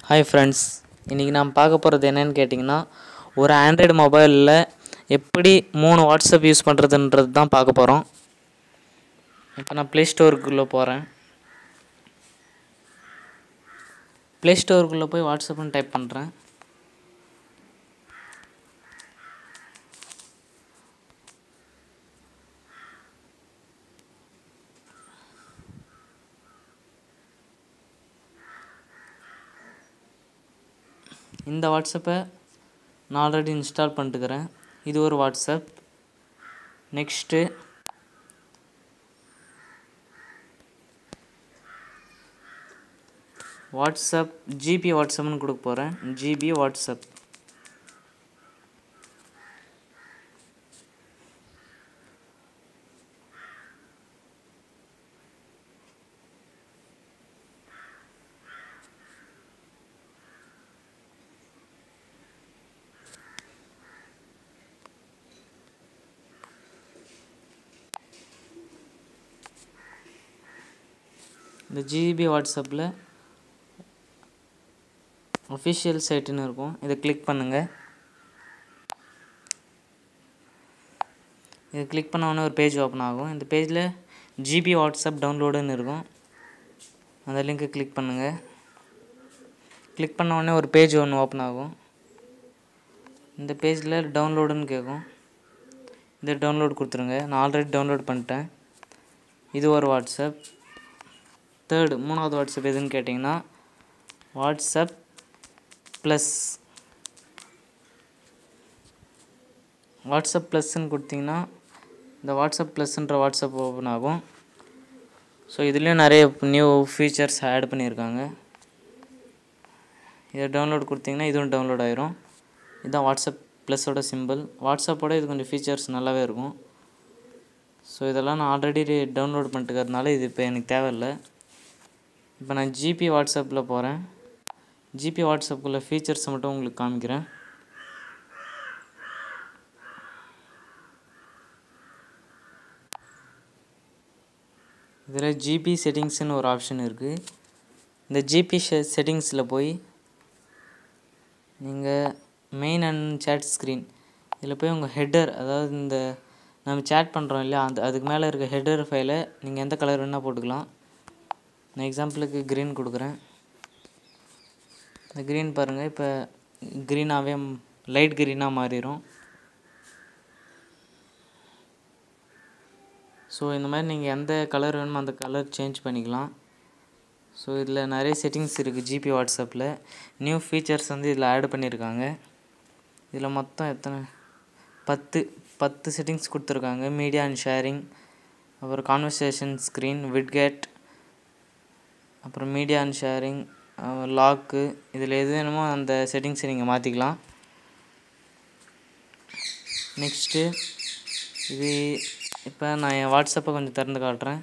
hi friends இன்றைக்கி நான் பார்க்க போகிறது என்னன்னு கேட்டிங்கன்னா ஒரு ஆண்ட்ராய்டு மொபைலில் எப்படி மூணு வாட்ஸ்அப் யூஸ் பண்ணுறதுன்றது தான் பார்க்க போகிறோம் இப்போ நான் ப்ளே ஸ்டோருக்குள்ளே போகிறேன் ப்ளே ஸ்டோருக்குள்ளே போய் வாட்ஸ்அப்னு டைப் பண்ணுறேன் இந்த வாட்ஸ்அப்பை நான் ஆல்ரெடி இன்ஸ்டால் பண்ணிட்டுக்கிறேன் இது ஒரு வாட்ஸ்அப் நெக்ஸ்ட்டு வாட்ஸ்அப் ஜிபி வாட்ஸ்அப்னு கொடுக்க போகிறேன் ஜிபி வாட்ஸ்அப் இந்த ஜிபி வாட்ஸ்அப்பில் ஒஃபிஷியல் சைட்டுன்னு இருக்கும் இதை கிளிக் பண்ணுங்கள் இதை கிளிக் பண்ண உடனே ஒரு பேஜ் ஓப்பன் ஆகும் இந்த பேஜில் ஜிபி வாட்ஸ்அப் டவுன்லோடுன்னு இருக்கும் அந்த லிங்க்கை கிளிக் பண்ணுங்கள் கிளிக் பண்ண உடனே ஒரு பேஜ் ஒன்று ஓப்பன் ஆகும் இந்த பேஜில் டவுன்லோடுன்னு கேட்கும் இதை டவுன்லோட் கொடுத்துருங்க நான் ஆல்ரெடி டவுன்லோட் பண்ணிட்டேன் இது ஒரு வாட்ஸ்அப் தேர்டு மூணாவது வாட்ஸ்அப் எதுன்னு கேட்டிங்கன்னா வாட்ஸ்அப் ப்ளஸ் வாட்ஸ்அப் ப்ளஸ்ன்னு கொடுத்தீங்கன்னா இந்த வாட்ஸ்அப் ப்ளஸ்ன்ற வாட்ஸ்அப் ஓப்பன் ஆகும் ஸோ இதுலேயும் நிறைய நியூ ஃபீச்சர்ஸ் ஆட் பண்ணியிருக்காங்க இதை டவுன்லோட் கொடுத்தீங்கன்னா இதுவும் டவுன்லோட் ஆயிரும் இதுதான் வாட்ஸ்அப் ப்ளஸோட சிம்பிள் வாட்ஸ்அப்போட இது கொஞ்சம் ஃபீச்சர்ஸ் நல்லாவே இருக்கும் ஸோ இதெல்லாம் நான் ஆல்ரெடி டவுன்லோட் பண்ணிட்டுக்கிறதுனால இது இப்போ எனக்கு தேவையில்லை இப்போ நான் ஜிபி வாட்ஸ்அப்பில் போகிறேன் ஜிபி வாட்ஸ்அப்புக்குள்ள ஃபீச்சர்ஸை மட்டும் உங்களுக்கு காமிக்கிறேன் இதில் ஜிபி செட்டிங்ஸ்னு ஒரு ஆப்ஷன் இருக்குது இந்த ஜிபி செட்டிங்ஸில் போய் நீங்கள் மெயின் அண்ட் சேட் ஸ்க்ரீன் இதில் போய் உங்கள் ஹெட்டர் அதாவது இந்த நம்ம சேட் பண்ணுறோம் இல்லையா அந்த அதுக்கு மேலே இருக்க ஹெட்டர் ஃபைலை நீங்கள் எந்த கலர் வேணால் போட்டுக்கலாம் நான் எக்ஸாம்பிளுக்கு க்ரீன் கொடுக்குறேன் இந்த க்ரீன் பாருங்கள் இப்போ க்ரீனாகவே லைட் க்ரீனாக மாறிடும் ஸோ இந்த மாதிரி நீங்கள் எந்த கலர் வேணுமோ அந்த கலர் சேஞ்ச் பண்ணிக்கலாம் ஸோ இதில் நிறைய செட்டிங்ஸ் இருக்குது ஜிபி வாட்ஸ்அப்பில் நியூ ஃபீச்சர்ஸ் வந்து இதில் ஆட் பண்ணியிருக்காங்க இதில் மொத்தம் எத்தனை பத்து பத்து செட்டிங்ஸ் கொடுத்துருக்காங்க மீடியா அண்ட் ஷேரிங் அப்புறம் கான்வர்சேஷன் ஸ்க்ரீன் விட்கெட் அப்புறம் மீடியா அண்ட் ஷேரிங் லாக்கு இதில் எது வேணுமோ அந்த செட்டிங்ஸை நீங்கள் மாற்றிக்கலாம் நெக்ஸ்ட்டு இது இப்போ நான் என் வாட்ஸ்அப்பை கொஞ்சம் திறந்து காட்டுறேன்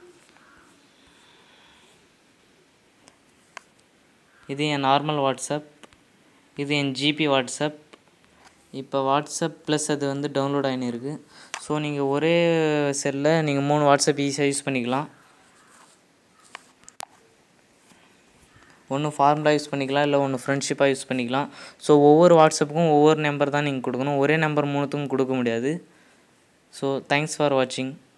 இது என் நார்மல் வாட்ஸ்அப் இது என் ஜிபி வாட்ஸ்அப் இப்போ வாட்ஸ்அப் ப்ளஸ் அது வந்து டவுன்லோட் ஆகினு இருக்குது ஸோ நீங்கள் ஒரே செல்லில் நீங்கள் மூணு வாட்ஸ்அப் ஈஸியாக யூஸ் பண்ணிக்கலாம் ஒன்று ஃபார்முலா யூஸ் பண்ணிக்கலாம் இல்லை ஒன்று ஃப்ரெண்ட்ஷிப்பாக யூஸ் பண்ணிக்கலாம் ஸோ ஒவ்வொரு வாட்ஸ்அப்புக்கும் ஒவ்வொரு நம்பர் தான் நீங்கள் கொடுக்கணும் ஒரே நம்பர் மூணுத்துக்கும் கொடுக்க முடியாது ஸோ தேங்க்ஸ் ஃபார் வாட்சிங்